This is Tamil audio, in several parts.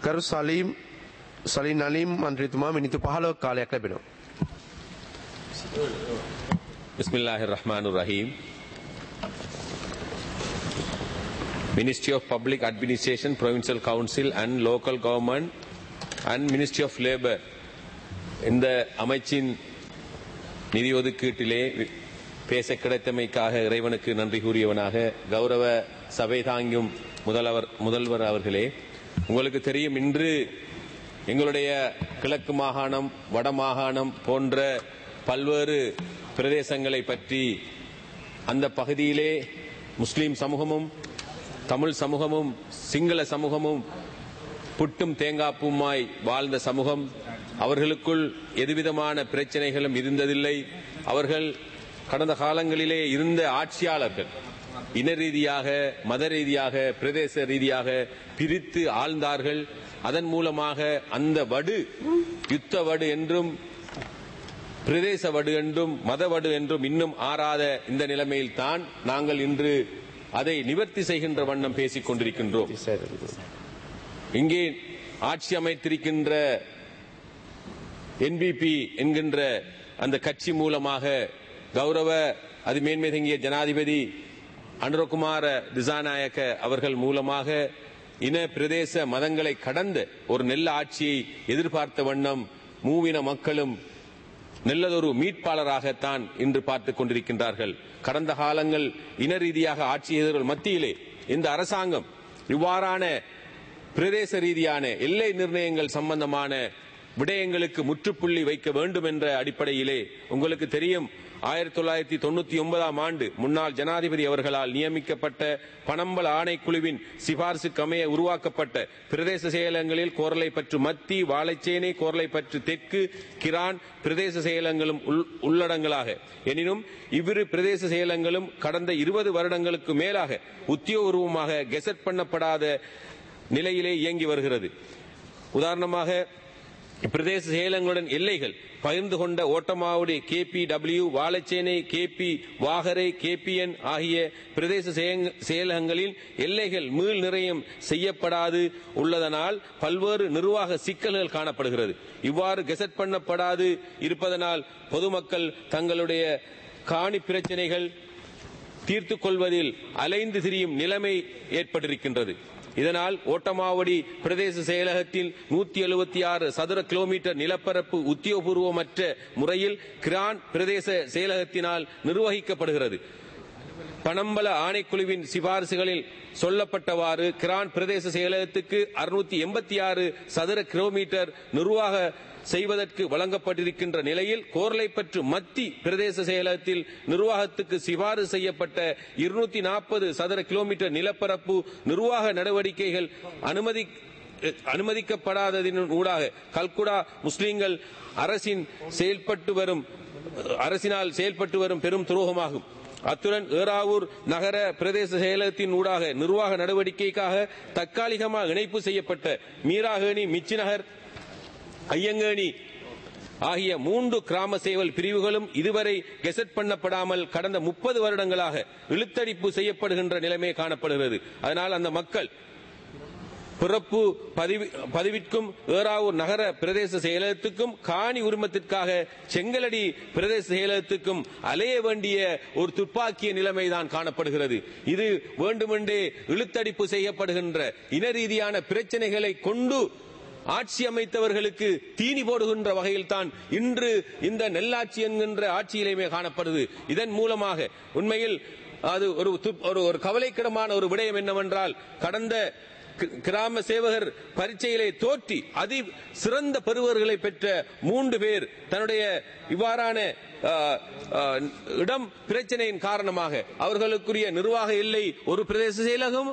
කරු සලීම් සලින් අලීම් මන්ත්‍රීතුමා මිනිත්තු 15ක කාලයක් ලැබෙනවා. Bismillahir Rahmanir Rahim. Ministry of Public Administration, Provincial Council and Local Government and Ministry of Labour இந்த அமைச்சின் நிதி ஒதுக்கீட்டிலே பேச கிடைத்தமைக்காக இறைவனுக்கு நன்றி கூறியவனாக கௌரவ சபை தாங்கும் முதல்வர் முதல்வர் அவர்களே உங்களுக்கு தெரியும் இன்று எங்களுடைய கிழக்கு மாகாணம் வட மாகாணம் போன்ற பல்வேறு பிரதேசங்களை பற்றி அந்த பகுதியிலே முஸ்லிம் சமூகமும் தமிழ் சமூகமும் சிங்கள சமூகமும் புட்டும் தேங்காப்புமாய் வாழ்ந்த சமூகம் அவர்களுக்குள் எதுவிதமான பிரச்சனைகளும் இருந்ததில்லை அவர்கள் கடந்த காலங்களிலே இருந்த ஆட்சியாளர்கள் இன ரீதியாக மத ரீதியாக பிரதேச ரீதியாக பிரித்து ஆழ்ந்தார்கள் அதன் மூலமாக அந்த வடு யுத்த வடு என்றும் பிரதேச வடு என்றும் மத வடு என்றும் இன்னும் ஆறாத இந்த நிலைமையில் தான் நாங்கள் இன்று அதை நிவர்த்தி செய்கின்ற வண்ணம் பேசிக் கொண்டிருக்கின்றோம் இங்கே ஆட்சி அமைத்திருக்கின்ற என்பிபி என்கின்ற அந்த கட்சி மூலமாக கௌரவ அதிமேன்மை தங்கிய ஜனாதிபதி அனுரகுமார திசாநாயக்க அவர்கள் மூலமாக இன பிரதேச மதங்களை கடந்த ஒரு நெல்ல ஆட்சியை எதிர்பார்த்த வண்ணம் மூவின மக்களும் நல்லதொரு மீட்பாளராகத்தான் இன்று பார்த்துக் கொண்டிருக்கின்றார்கள் கடந்த காலங்கள் இன ரீதியாக ஆட்சி செய்தவர்கள் மத்தியிலே இந்த அரசாங்கம் இவ்வாறான பிரதேச ரீதியான எல்லை நிர்ணயங்கள் சம்பந்தமான விடயங்களுக்கு முற்றுப்புள்ளி வைக்க வேண்டும் என்ற அடிப்படையிலே உங்களுக்கு தெரியும் ஆயிரத்தி தொள்ளாயிரத்தி தொண்ணூத்தி ஒன்பதாம் ஆண்டு முன்னாள் ஜனாதிபதி அவர்களால் நியமிக்கப்பட்ட பணம்பல ஆணைக்குழுவின் சிபார்சுக்கு அமைய உருவாக்கப்பட்ட பிரதேச செயலகங்களில் கோரளைப்பற்று மத்தி வாழைச்சேனை கோரளைப்பற்று தெற்கு கிரான் பிரதேச செயலங்களும் உள்- உள்ளடங்கலாக எனினும் இவ்விரு பிரதேச செயலங்களும் கடந்த இருபது வருடங்களுக்கு மேலாக உத்தியோகபூர்வமாக கெசட் பண்ணப்படாத நிலையிலே இயங்கி வருகிறது உதாரணமாக பிரதேச செயலங்களுடன் எல்லைகள் பகிர்ந்து கொண்ட Oddamavadi KP W Valaichenai KP Vakarai KPN ஆகிய பிரதேச செயங்க- செயலகங்களில் எல்லைகள் மீள் நிறையம் செய்யப்படாது உள்ளதனால் பல்வேறு நிர்வாக சிக்கல்கள் காணப்படுகிறது இவ்வாறு கெசட் பண்ணப்படாது இருப்பதனால் பொதுமக்கள் தங்களுடைய காணி பிரச்சனைகள் தீர்த்துக் கொள்வதில் அலைந்து திரியும் நிலைமை ஏற்பட்டிருக்கின்றது இதனால் ஓட்டமாவடி பிரதேச செயலகத்தில் நூத்தி எழுபத்தி ஆறு சதுர கிலோமீட்டர் நிலப்பரப்பு உத்தியோகபூர்வமற்ற முறையில் கிரான் பிரதேச செயலகத்தினால் நிர்வகிக்கப்படுகிறது பணம்பல ஆணைக்குழுவின் சிபாரிசுகளில் சொல்லப்பட்டவாறு கிரான் பிரதேச செயலகத்துக்கு அறுநூத்தி எண்பத்தி ஆறு சதுர கிலோமீட்டர் நிர்வாக செய்வதற்கு வழங்கப்பட்டிருக்கின்ற நிலையில் கோர்லைப்பற்று மத்தி பிரதேச செயலகத்தில் நிர்வாகத்துக்கு சிபாரிசு செய்யப்பட்ட இருநூத்தி நாற்பது சதுர கிலோமீட்டர் நிலப்பரப்பு நிர்வாக நடவடிக்கைகள் அனுமதி அனுமதிக்கப்படாததின் ஊடாக கல்குடா முஸ்லிம்கள் அரசின் செயல்பட்டு வரும் அரசினால் செயல்பட்டு வரும் பெரும் துரோகமாகும் அத்துடன் ஏறாவூர் நகர பிரதேச செயலகத்தின் ஊடாக நிர்வாக நடவடிக்கைக்காக தற்காலிகமாக இணைப்பு செய்யப்பட்ட மீராகேணி மிச்சிநகர் ஐயங்கேணி ஆகிய மூன்று கிராம சேவல் பிரிவுகளும் இதுவரை கெசட் பண்ணப்படாமல் கடந்த முப்பது வருடங்களாக இழுத்தடிப்பு செய்யப்படுகின்ற நிலைமை காணப்படுகிறது அதனால் அந்த மக்கள் பிறப்பு பதிவு- பதிவிற்கும் ஏறாவூர் நகர பிரதேச செயலகத்துக்கும் காணி உரிமத்திற்காக செங்கலடி பிரதேச செயலகத்துக்கும் அலைய வேண்டிய ஒரு துப்பாக்கிய நிலைமைதான் காணப்படுகிறது இது வேண்டுமென்றே இழுத்தடிப்பு செய்யப்படுகின்ற இன ரீதியான பிரச்சனைகளை கொண்டு ஆட்சி அமைத்தவர்களுக்கு தீனி போடுகின்ற வகையில் தான் இன்று இந்த நெல்லாட்சி என்கின்ற ஆட்சியிலேயுமே காணப்படுது இதன் மூலமாக உண்மையில் அது ஒரு து- ஒரு ஒரு கவலைக்கிடமான ஒரு விடயம் என்னவென்றால் கடந்த கி- கிராம சேவகர் பரீட்சையிலே தோற்றி அதி சிறந்த பெறுவர்களை பெற்ற மூன்று பேர் தன்னுடைய இவ்வாறான ஆ, ஆ, இடம் பிரச்சனையின் காரணமாக அவர்களுக்குரிய நிர்வாக எல்லை ஒரு பிரதேச செயலகம்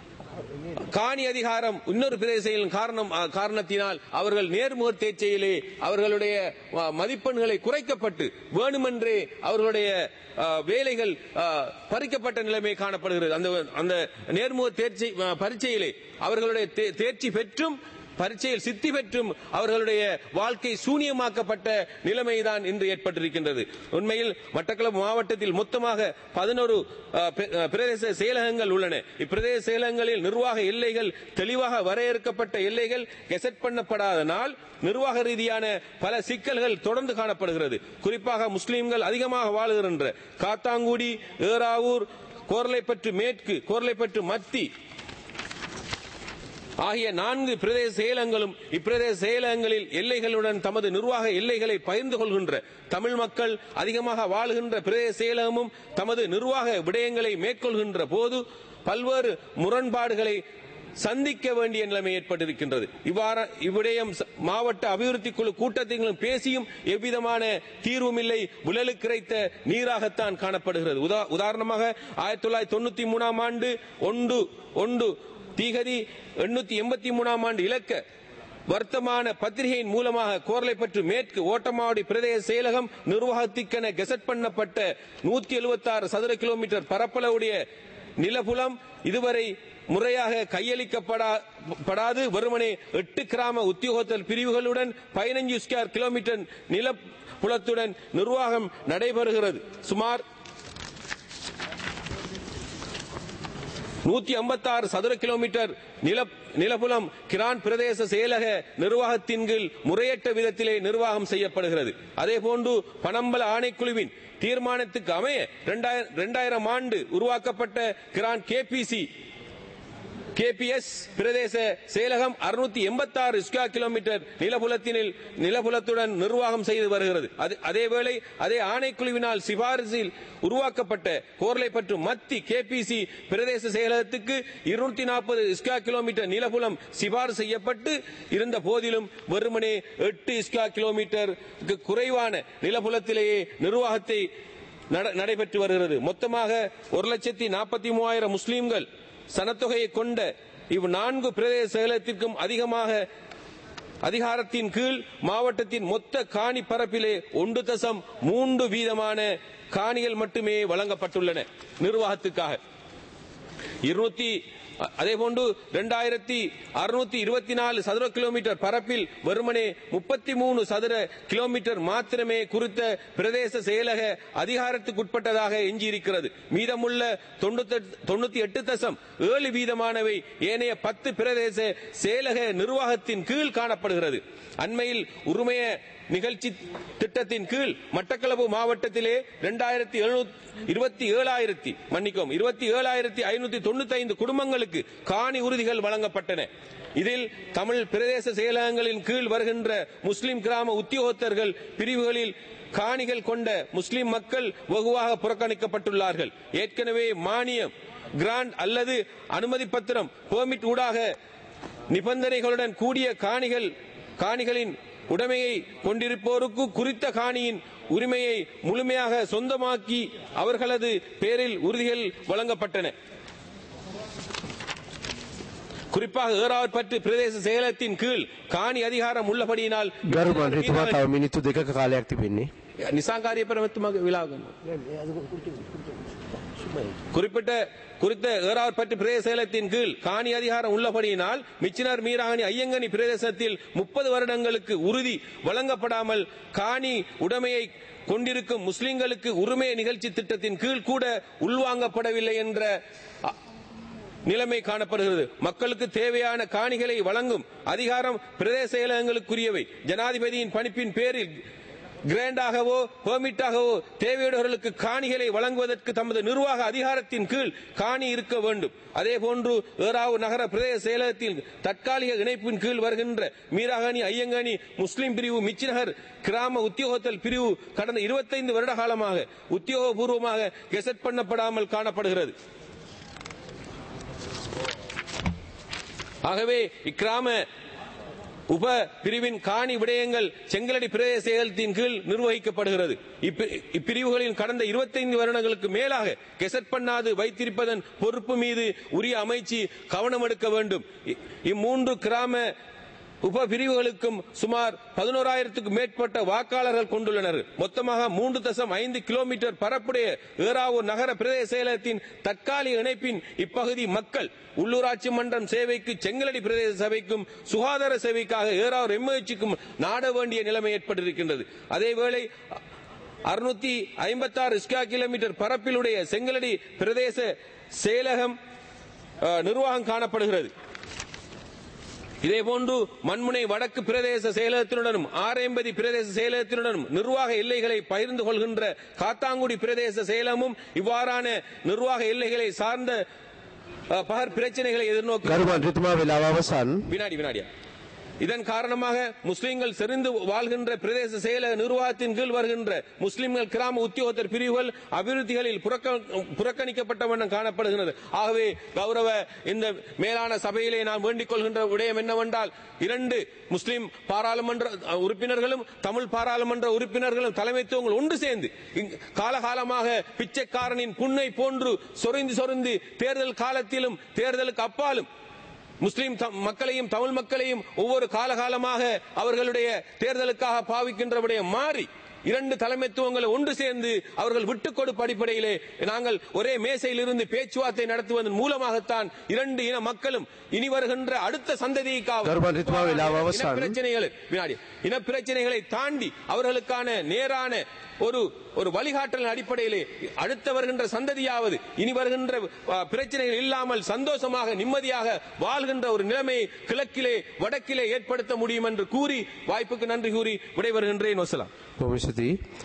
காணி அதிகாரம் இன்னொரு பிரதேசங்களின் காரணம் அ, காரணத்தினால் அவர்கள் நேர்முக தேர்ச்சியிலே அவர்களுடைய அ, மதிப்பெண்களை குறைக்கப்பட்டு வேணுமென்றே அவர்களுடைய அ, வேலைகள் அ, பறிக்கப்பட்ட நிலைமை காணப்படுகிறது அந்த அந்த நேர்முக தேர்ச்சி அ, பரீட்சையிலே அவர்களுடைய தே- தேர்ச்சி பெற்றும் பரீட்சையில் சித்தி பெற்றும் அவர்களுடைய வாழ்க்கை சூனியமாக்கப்பட்ட நிலைமைதான் இன்று ஏற்பட்டிருக்கின்றது உண்மையில் மட்டக்களப்பு மாவட்டத்தில் மொத்தமாக பதினோரு பிரதேச செயலகங்கள் உள்ளன இப்பிரதேச செயலகங்களில் நிர்வாக எல்லைகள் தெளிவாக வரையறுக்கப்பட்ட எல்லைகள் கெசட் பண்ணப்படாதனால் நிர்வாக ரீதியான பல சிக்கல்கள் தொடர்ந்து காணப்படுகிறது குறிப்பாக முஸ்லிம்கள் அதிகமாக வாழுகின்ற காத்தாங்குடி ஏறாவூர் கோர்லைப்பற்று மேற்கு கோர்லைப்பற்று மத்தி ஆகிய நான்கு பிரதேச செயலகங்களும் இப்பிரதேச செயலகங்களில் எல்லைகளுடன் தமது நிர்வாக எல்லைகளை பகிர்ந்து கொள்கின்ற தமிழ் மக்கள் அதிகமாக வாழுகின்ற பிரதேச செயலகமும் தமது நிர்வாக விடயங்களை மேற்கொள்கின்ற போது பல்வேறு முரண்பாடுகளை சந்திக்க வேண்டிய நிலைமை ஏற்பட்டிருக்கின்றது இவ்வாறு இவ்விடயம் ச- மாவட்ட அபிவிருத்தி குழு கூட்டத்திலும் பேசியும் எவ்விதமான தீர்வும் இல்லை விழலுக்கு கிடைத்த நீராகத்தான் காணப்படுகிறது உதா- உதாரணமாக ஆயிரத்தி தொள்ளாயிரத்தி தொண்ணூத்தி மூணாம் ஆண்டு ஒன்று ஒன்று தீகதி எண்ணூத்தி எண்பத்தி மூணாம் ஆண்டு இலக்க வர்த்தமான பத்திரிகையின் மூலமாக கோர்லைப்பற்று மேற்கு ஓட்டமாவடி பிரதேச செயலகம் நிர்வாகத்திற்கென கெசட் பண்ணப்பட்ட நூத்தி எழுபத்தாறு சதுர கிலோமீட்டர் பரப்பளவுடைய நிலப்புலம் இதுவரை முறையாக கையளிக்கப்படாது வெறுமனே எட்டு கிராம உத்தியோகத்தல் பிரிவுகளுடன் பதினஞ்சு ஸ்கொயர் கிலோமீட்டர் நிலப்புலத்துடன் நிர்வாகம் நடைபெறுகிறது சுமார் நூத்தி ஐம்பத்தாறு சதுர கிலோமீட்டர் நில நிலப்புலம் கிரான் பிரதேச செயலக நிர்வாகத்தின் கீழ் முறையற்ற விதத்திலே நிர்வாகம் செய்யப்படுகிறது அதேபோன்று பனம்பல ஆணைக்குழுவின் தீர்மானத்துக்கு அமைய இரண்டாயிரம் ஆண்டு உருவாக்கப்பட்ட கிரான் கேபிசி கேபிஎஸ் பிரதேச செயலகம் அறுநூத்தி எண்பத்தாறு ஸ்கொயர் கிலோமீட்டர் நிலப்புலத்தினில் நிலப்புலத்துடன் நிர்வாகம் செய்து வருகிறது அது- அதேவேளை அதே ஆணைக்குழுவினால் சிபாரிசில் உருவாக்கப்பட்ட கோர்லைப்பற்று மத்தி கேபிசி பிரதேச செயலகத்துக்கு இருநூத்தி நாற்பது ஸ்கொயர் கிலோமீட்டர் நிலப்புலம் சிபாரிசு செய்யப்பட்டு இருந்த போதிலும் வெறுமனே எட்டு ஸ்கொயர் கிலோமீட்டர் குறைவான நிலப்புலத்திலேயே நிர்வாகத்தை நட- நடைபெற்று வருகிறது மொத்தமாக ஒரு லட்சத்தி நாற்பத்தி மூவாயிரம் முஸ்லிம்கள் சனத்தொகையை கொண்ட இவ் நான்கு பிரதேச செயலகத்திற்கும் அதிகமாக அதிகாரத்தின் கீழ் மாவட்டத்தின் மொத்த காணி பரப்பிலே ஒன்று தசம் மூன்று வீதமான காணிகள் மட்டுமே வழங்கப்பட்டுள்ளன நிர்வாகத்துக்காக இருநூத்தி அதேபோன்று இரண்டாயிரத்தி அறுநூத்தி இருபத்தி நாலு சதுர கிலோமீட்டர் பரப்பில் வெறுமனே முப்பத்தி மூணு சதுர கிலோமீட்டர் மாத்திரமே குறித்த பிரதேச செயலக அதிகாரத்துக்குட்பட்டதாக எஞ்சியிருக்கிறது மீதமுள்ள தொண்ணூத்தி எட்டு தசம் ஏழு வீதமானவை ஏனைய பத்து பிரதேச செயலக நிர்வாகத்தின் கீழ் காணப்படுகிறது அண்மையில் உரிமைய நிகழ்ச்சி திட்டத்தின் கீழ் மட்டக்களப்பு மாவட்டத்திலே இரண்டாயிரத்தி இருபத்தி ஏழாயிரத்தி மன்னிக்கும் இருபத்தி ஏழாயிரத்தி ஐநூத்தி தொண்ணூத்தி ஐந்து குடும்பங்களுக்கு காணி உறுதிகள் வழங்கப்பட்டன இதில் தமிழ் பிரதேச செயலகங்களின் கீழ் வருகின்ற முஸ்லிம் கிராம உத்தியோகத்தர்கள் பிரிவுகளில் காணிகள் கொண்ட முஸ்லிம் மக்கள் வெகுவாக புறக்கணிக்கப்பட்டுள்ளார்கள் ஏற்கனவே மானியம் கிராண்ட் அல்லது அனுமதி பத்திரம் பெர்மிட் ஊடாக நிபந்தனைகளுடன் கூடிய காணிகள் காணிகளின் உடைமையை கொண்டிருப்போருக்கு குறித்த காணியின் உரிமையை முழுமையாக சொந்தமாக்கி அவர்களது பேரில் உறுதிகள் வழங்கப்பட்டன குறிப்பாக ஏறாவற்பட்டு பிரதேச செயலகத்தின் கீழ் காணி அதிகாரம் உள்ளபடியினால் ගරු මන්ත්‍රීතුමා තව මිනිත්තු දෙකක කාලයක් තිබෙන්නේ. நிசாங்காரிய பிரமத்துமாக விழாகும் குறிப்பிட்ட குறித்த ஏறாவற்பட்டு பிரதேச செயலகத்தின் கீழ் காணி அதிகாரம் உள்ளபடியினால் மிச்சினர் மீராணி ஐயங்கனி பிரதேசத்தில் முப்பது வருடங்களுக்கு உறுதி வழங்கப்படாமல் காணி உடைமையை கொண்டிருக்கும் முஸ்லிம்களுக்கு உரிமை நிகழ்ச்சி திட்டத்தின் கீழ் கூட உள்வாங்கப்படவில்லை என்ற அ- நிலைமை காணப்படுகிறது மக்களுக்கு தேவையான காணிகளை வழங்கும் அதிகாரம் பிரதேச செயலகங்களுக்குரியவை ஜனாதிபதியின் பணிப்பின் பேரில் கிராண்டாகவோ பெர்மிட்டாகவோ தேவையுடையவர்களுக்கு காணிகளை வழங்குவதற்கு தமது நிர்வாக அதிகாரத்தின் கீழ் காணி இருக்க வேண்டும் அதே போன்று ஏறாவு நகர பிரதேச செயலகத்தில் தற்காலிக இணைப்பின் கீழ் வருகின்ற மீராகனி ஐயங்கானி முஸ்லிம் பிரிவு மிச்சிநகர் கிராம உத்தியோகத்தல் பிரிவு கடந்த 25 வருட காலமாக உத்தியோகபூர்வமாக கெசட் பண்ணப்படாமல் காணப்படுகிறது ஆகவே இக்கிராம உப பிரிவின் காணி விடயங்கள் செங்கலடி பிரதேச செயலத்தின் கீழ் நிர்வகிக்கப்படுகிறது இப்பி- இப்பிரிவுகளின் கடந்த 25 வருடங்களுக்கு மேலாக கெசட் பண்ணாது வைத்திருப்பதன் பொறுப்பு மீது உரிய அமைச்சு கவனம் எடுக்க வேண்டும் இ- இம்மூன்று கிராம உப பிரிவுகளுக்கும் சுமார் பதினோராயிரத்துக்கும் மேற்பட்ட வாக்காளர்கள் கொண்டுள்ளனர் மொத்தமாக மூன்று தசம் ஐந்து கிலோமீட்டர் பரப்புடைய ஏறாவூர் நகர பிரதேச செயலகத்தின் தற்காலிக இணைப்பின் இப்பகுதி மக்கள் உள்ளூராட்சி மன்றம் சேவைக்கு செங்கலடி பிரதேச சபைக்கும் சுகாதார சேவைக்காக ஏறாவூர் எம்ஏச்சுக்கும் நாட வேண்டிய நிலைமை ஏற்பட்டிருக்கின்றது அதேவேளை அறுநூத்தி ஐம்பத்தாறு ஸ்கொயர் கிலோமீட்டர் பரப்பிலுடைய செங்கலடி பிரதேச செயலகம் அஹ், நிர்வாகம் காணப்படுகிறது இதேபோன்று மண்முனை வடக்கு பிரதேச செயலகத்தினுடனும் ஆரையம்பதி பிரதேச செயலகத்தினுடனும் நிர்வாக எல்லைகளை பகிர்ந்து கொள்கின்ற காத்தாங்குடி பிரதேச செயலமும் இவ்வாறான நிர்வாக எல்லைகளை சார்ந்த அஹ், பகர் பிரச்சனைகளை எதிர்நோக்கி ගරු මන්ත්‍රීතුමා වෙලාව අවසන්. வினாடி வினாடியா இதன் காரணமாக முஸ்லிம்கள் செறிந்து வாழ்கின்ற பிரதேச செயலக நிர்வாகத்தின் கீழ் வருகின்ற முஸ்லிம்கள் கிராம உத்தியோகத்தர் பிரிவுகள் அபிவிருத்திகளில் புறக்க- புறக்கணிக்கப்பட்ட வண்ணம் காணப்படுகிறது ஆகவே கௌரவ இந்த மேலான சபையிலே நான் வேண்டிக் கொள்கின்ற விடயம் என்னவென்றால் இரண்டு முஸ்லிம் பாராளுமன்ற அஹ், உறுப்பினர்களும் தமிழ் பாராளுமன்ற உறுப்பினர்களும் தலைமைத்துவங்கள் ஒன்று சேர்ந்து இங்கு காலகாலமாக பிச்சைக்காரனின் புண்ணை போன்று சொரிந்து சொரிந்து தேர்தல் காலத்திலும் தேர்தலுக்கு அப்பாலும் முஸ்லிம் த- மக்களையும் தமிழ் மக்களையும் ஒவ்வொரு காலகாலமாக அவர்களுடைய தேர்தலுக்காக பாவிக்கின்றபடிய மாறி இரண்டு தலைமைத்துவங்களை ஒன்று சேர்ந்து அவர்கள் விட்டுக் கொடுப்பு அடிப்படையிலே நாங்கள் ஒரே மேசையில் இருந்து பேச்சுவார்த்தை நடத்துவதன் மூலமாகத்தான் இரண்டு இன மக்களும் இனி வருகின்ற அடுத்த சந்ததிக்காக கருமாந்திரித்துவா விழாவை அவசானம். பிரச்சனைகள் வினாடி இன பிரச்சனைகளை தாண்டி அவர்களுக்கான நேரான ஒரு ஒரு வழிகாட்டல் அடிப்படையிலே அடுத்த வருகின்ற சந்ததியாவது இனி வருகின்ற அ, பிரச்சனைகள் இல்லாமல் சந்தோஷமாக நிம்மதியாக வாழ்கின்ற ஒரு நிலைமையை கிழக்கிலே வடக்கிலே ஏற்படுத்த முடியும் என்று கூறி வாய்ப்புக்கு நன்றி கூறி விடைபெறுகின்றேன் வசலாம் බොහොම ස්තුතියි.